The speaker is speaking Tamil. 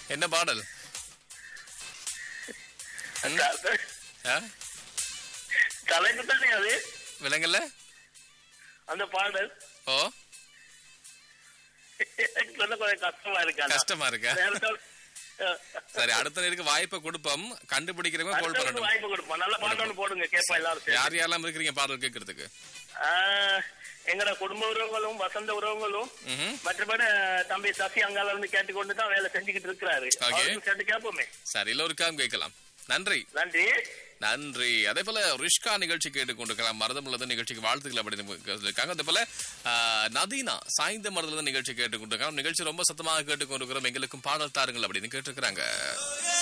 என்ன பாடல் ம்? ஆ? தலைப்பு தானே அது விலங்கல்ல அந்த பாடல் ஓ எனக்கு சொல்ல கொஞ்சம் கஷ்டமா இருக்கா கஷ்டமா இருக்கா சரி அடுத்த நேருக்கு வாய்ப்பை கொடுப்போம் கண்டுபிடிக்கிறவங்க கால் பண்ணணும் வாய்ப்பு கொடுப்போம் நல்ல பாட்டு ஒண்ணு போடுங்க கேட்போம் எல்லாரும் சேர்ந்து. யார் யாரெல்லாம் இருக்கிறீங்க பாடல் கேட்கறதுக்கு ஆஹ், எங்கட குடும்ப உறவுகளும் வசந்த உறவுகளும் ம்ஹும். மற்றபடி தம்பி சசி அங்கால இருந்து கேட்டுக்கொண்டு தான் வேலை செஞ்சுக்கிட்டு இருக்கிறாரு Okay. அவருக்கும் சேர்த்து கேட்போமே சரி எல்லோருக்காகவும் கேட்கலாம் நன்றி நன்றி நன்றி அதே போல ரிஷ்கா நிகழ்ச்சி கேட்டுக்கொண்டிருக்கலாம் மருதம் உள்ளது நிகழ்ச்சிக்கு வாழ்த்துக்கள் அப்படின்னு இருக்காங்க அதே போல ஆ, நதீனா சாய்ந்த மருதம் நிகழ்ச்சி கேட்டுக்கொண்டிருக்கலாம் நிகழ்ச்சி ரொம்ப சத்தமாக கேட்டுக்கொண்டிருக்கிறோம் எங்களுக்கும் பாடல் தாருங்கள் அப்படின்னு கேட்டிருக்கிறாங்க